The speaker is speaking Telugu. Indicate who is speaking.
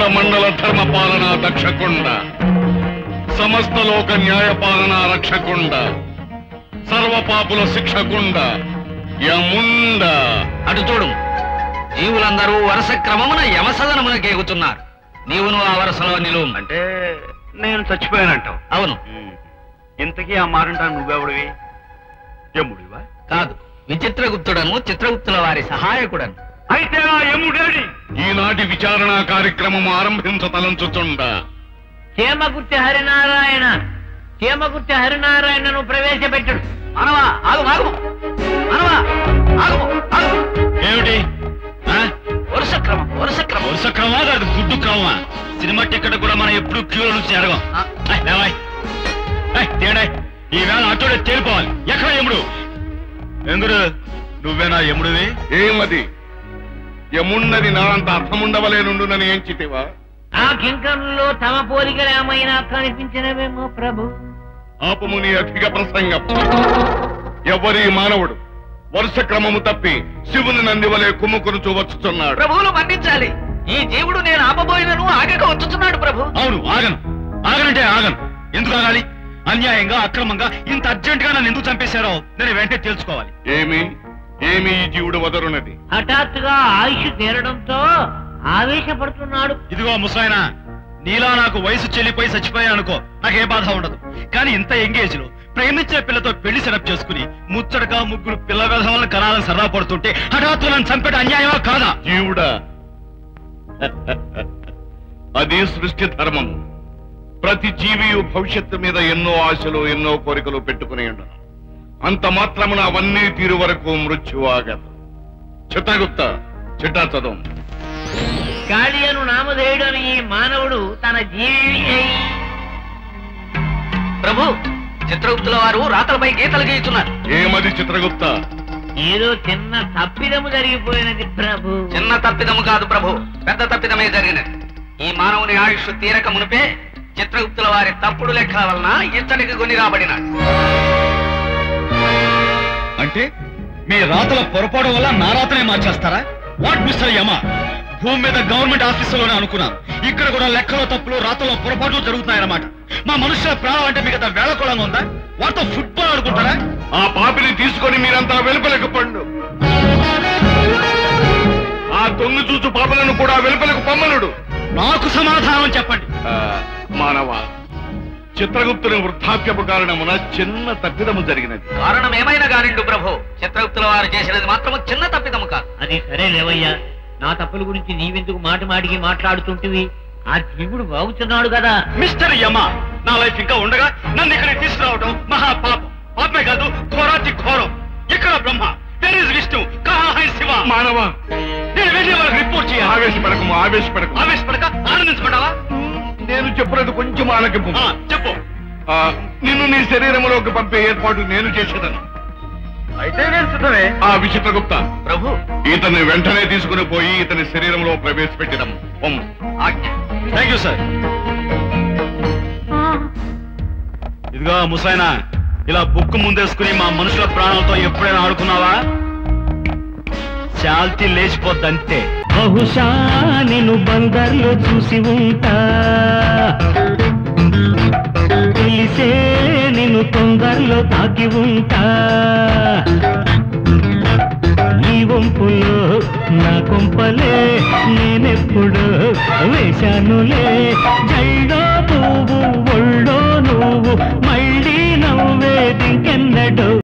Speaker 1: అఖండ మండల ధర్మ పాలన దక్షకుండ సమస్త లోక న్యాయ పాలన రక్షకుండ సర్వ పాపుల శిక్షకుండ యముండ
Speaker 2: అటు చూడు జీవులందరూ వరుస క్రమమున యమసదనమునకు ఎగుతున్నారు నీవును ఆ వరుసలో నిలువు
Speaker 3: అంటే నేను చచ్చిపోయానంటావు
Speaker 2: అవును
Speaker 3: ఇంతకీ ఆ మారంటాను నువ్వెవడివి యముడివా
Speaker 2: కాదు విచిత్రగుప్తుడను చిత్రగుప్తుల వారి సహాయకుడను
Speaker 3: అయితే ఆ యముడేడి
Speaker 1: ఈనాటి విచారణ కార్యక్రమం ఆరంభించతలంచుచుండ
Speaker 4: చీమకుర్తి హరినారాయణ చీమకుర్తి హరినారాయణను ప్రవేశపెట్టడు
Speaker 2: మానవా ఆగు ఆగు మానవా ఆగు ఆగు
Speaker 5: ఏమిటి ఆ?
Speaker 2: వరుస క్రమం వరుస క్రమం
Speaker 5: వరుస క్రమా కాదు గుడ్డు క్రమా సినిమా టికెట్ కూడా మనం ఎప్పుడు క్యూలో నుంచి అడగం
Speaker 2: ఆ.
Speaker 5: ఏయ్, లేవాయ్. ఏయ్, తేడాయ్ ఈ వేళ అటోడే తేలిపోవాలి ఎక్కడ యముడు ఎందురు నువ్వేనా యముడివి
Speaker 1: ఏమది యమున్నది నాంత అర్థముండవలేనుండునని ఏం చితివా
Speaker 4: ఆ కింకరుల్లో తమ పోలికలు ఏమైనా కనిపించినవేమో ప్రభు
Speaker 1: ఆపముని అధిక ప్రసంగం ఎవరి మానవుడు వరుస క్రమము తప్పి శివుని నందివలే కుమ్ముకును వచ్చుచున్నాడు
Speaker 2: ప్రభువులు మన్నించాలి ఈ జీవుడు నేను ఆపబోయినను ఆగక వచ్చుతున్నాడు ప్రభు
Speaker 5: అవును ఆగను ఆగనంటే ఆగను ఎందుకు ఆగాలి అన్యాయంగా అక్రమంగా ఇంత అర్జెంట్ గా నన్ను ఎందుకు చంపేశారో నేను వెంటనే తెలుసుకోవాలి
Speaker 1: ఏమి ఏమి ఈ జీవుడు వదరునది
Speaker 4: హఠాత్తుగా ఆయుష్ తీరడంతో ఆవేశపడుతున్నాడు
Speaker 5: ఇదిగో ముసాయనా నీలా నాకు వయసు చెల్లిపోయి చచ్చిపోయానుకో నాకే బాధ ఉండదు కానీ ఇంత ఎంగేజ్ లో ప్రేమించిన పిల్లతో పెళ్లి సెటప్ చేసుకుని ముచ్చటగా ముగ్గురు పిల్ల విధవాలను కనాలని సరదా పడుతుంటే హఠాత్తు నన్ను చంపేట అన్యాయమా కాదా
Speaker 1: జీవుడా అది సృష్టి ధర్మము ప్రతి జీవియు భవిష్యత్తు మీద ఎన్నో ఆశలు ఎన్నో కోరికలు పెట్టుకుని ఉండను అంత మాత్రమున అవన్నీ తీరు వరకు మృత్యువాగదు చిత్తగుప్త చిట్టా చదవం
Speaker 4: కాళియను నామధేయుడని ఈ మానవుడు తన జీవి
Speaker 2: ప్రభు చిత్రగుప్తుల వారు రాతలపై గీతలు గీస్తున్నారు
Speaker 1: ఏమది చిత్రగుప్త
Speaker 4: ఏదో చిన్న తప్పిదము జరిగిపోయినది ప్రభు
Speaker 2: చిన్న తప్పిదము కాదు ప్రభు పెద్ద తప్పిదమే జరిగినది ఈ మానవుని ఆయుష్ తీరక మునిపే చిత్రగుప్తుల వారి తప్పుడు లెక్కల వలన ఇతనికి కొని రాబడినాడు
Speaker 5: అంటే మీ రాతల పొరపాటు వల్ల నా రాతనే మార్చేస్తారా వాట్ మిస్టర్ యమ భూమి మీద గవర్నమెంట్ ఆఫీసులోనే అనుకున్నాను ఇక్కడ కూడా లెక్కలో తప్పులు రాతలో పొరపాట్లు జరుగుతున్నాయన్నమాట మా మనుషుల ప్రాణం అంటే మీకు వేళ కూడా ఉందా వాటితో ఫుట్బాల్ ఆడుకుంటారా
Speaker 1: ఆ పాపిని తీసుకొని మీరంతా వెలుపలకు పండు ఆ తొంగి చూచు పాపలను కూడా వెలుపలకు పొమ్మనుడు
Speaker 5: నాకు సమాధానం చెప్పండి
Speaker 1: ఆ, మానవ చిత్రగుప్తుని వృద్ధాప్యపు కారణమున చిన్న తప్పిదము జరిగినది
Speaker 2: కారణం ఏమైనా కానిండు ప్రభు చిత్రగుప్తుల వారు చేసినది మాత్రము చిన్న తప్పిదము కాదు
Speaker 4: అది సరే లేవయ్యా నా తప్పుల గురించి నీవెందుకు మాట మాటికి మాట్లాడుతుంటివి ఆ జీవుడు బాగుతున్నాడు కదా
Speaker 5: మిస్టర్ యమ నా లైఫ్ ఇంకా ఉండగా నన్ను ఇక్కడికి తీసుకురావడం మహా పాపం పాపమే కాదు ఘోరాతి ఘోరం ఇక్కడ బ్రహ్మ దేర్ ఇస్ విష్ణు కహా హై శివ
Speaker 1: మానవ
Speaker 5: నేను వెళ్ళి వాళ్ళకి రిపోర్ట్ చేయాలి
Speaker 1: ఆవేశపడకము ఆవేశపడకము
Speaker 5: ఆవేశపడక ఆనందించబడ్డావా
Speaker 1: నేను చెప్పినది కొంచెం ఆలకింపు
Speaker 5: ఆ, చెప్పు
Speaker 1: ఆ, నిన్ను నీ శరీరములోకి పంపే ఏర్పాటు నేను చేసేదను
Speaker 3: అయితే నేను సిద్ధమే
Speaker 1: ఆ విచిత్రగుప్త
Speaker 2: ప్రభు
Speaker 1: ఇతన్ని వెంటనే తీసుకుని పోయి ఇతని శరీరంలో ప్రవేశపెట్టడం పొమ్ము
Speaker 2: ఆజ్ఞ
Speaker 5: థ్యాంక్ యూ సార్ ఇదిగో ముసైనా ఇలా బుక్ ముందేసుకుని మా మనుషుల ప్రాణాలతో ఎప్పుడైనా ఆడుకున్నావా శాల్తీ లేచిపోద్దంతే
Speaker 6: బహుశా నేను బందర్లో చూసి ఉంటా తెలిసే నేను తొందరలో తాకి ఉంటా ఈ వంపులో నా కొంపలే నేనెప్పుడు వేశానులే జైడో పువ్వు ఒళ్ళో నువ్వు మళ్ళీ నవ్వేదింకెన్నడో